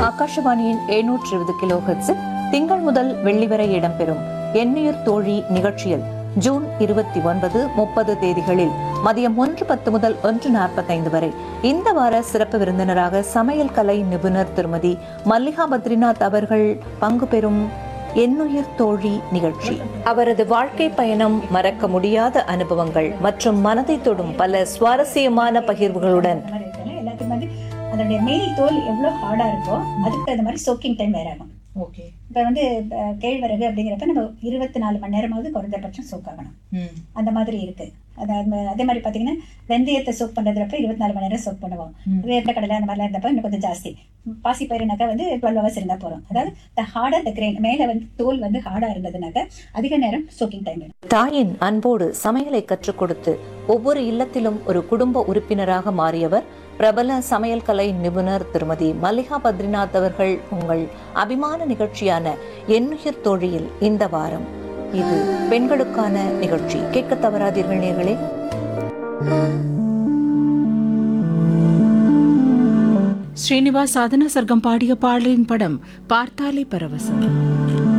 ஆகாஷவாணியின் எழுநூற்று இருபது கிலோ ஹெர்ட்ஸில் திங்கள் முதல் வெள்ளி வரை இடம்பெறும் எண்ணுயிர் தோழி நிகழ்ச்சியில் ஜூன் இருபத்தி ஒன்பது முப்பது தேதிகளில் மதியம் ஒன்று பத்து முதல் ஒன்று நாற்பத்தைந்து வரை இந்த வார சிறப்பு விருந்தினராக சமையல் கலை நிபுணர் திருமதி மல்லிகா பத்ரிநாத் அவர்கள் பங்கு பெறும் எண்ணுயிர் தோழி நிகழ்ச்சி அவரது வாழ்க்கை பயணம் மறக்க முடியாத அனுபவங்கள் மற்றும் மனதை தொடும் பல சுவாரஸ்யமான பகிர்வுகளுடன் அந்த மாதிரி இருக்குல்ல, எல்லாத்துக்கும் வந்து அதோடைய மேல் தோல் எவ்வளோ ஹார்டா இருக்கோ அதுக்கு தகுந்த மாதிரி சோக்கிங் டைம் வேற ஆகும் ஓகே இப்போ வந்து அஹ், கேழ்வரகு அப்படிங்கிறப்ப நம்ம இருபத்தி நாலு மணி நேரமாவது குறைஞ்சபட்சம் சோக் ஆகணும் அந்த மாதிரி இருக்கு அதாவது அதே மாதிரி பார்த்தீங்கன்னா வெந்தயத்தை சோக் பண்ணுறதுப்ப இருபத்தி நாலு மணி நேரம் சோக் பண்ணுவோம் வேர்ந்த கடலை அந்த மாதிரிலாம் இருந்தப்ப இன்னும் கொஞ்சம் ஜாஸ்தி பாசி பயிருனாக்கா வந்து டுவெல் ஹவர்ஸ் இருந்தால் போகிறோம் அதாவது த ஹார்டர் த கிரெயின் மேலே வந்து தோல் வந்து ஹார்டாக இருந்ததுனாக்கா அதிக நேரம் சோக்கிங் டைம் வேணும் தாயின் அன்போடு சமையலை கற்றுக் கொடுத்து ஒவ்வொரு இல்லத்திலும் ஒரு குடும்ப உறுப்பினராக மாறியவர் பிரபல சமையல் கலை நிபுணர் திருமதி மல்லிகா பத்ரிநாத் அவர்கள் உங்கள் அபிமான நிகழ்ச்சியான எண்ணுயிர் தோழியில் இந்த வாரம் இது பெண்களுக்கான நிகழ்ச்சி கேட்க தவறாதீர்கள் நேர்களே ஸ்ரீனிவாஸ் சாதனா சர்க்கம் பாடிய பாடலின் படம் பார்த்தாலே பரவசம்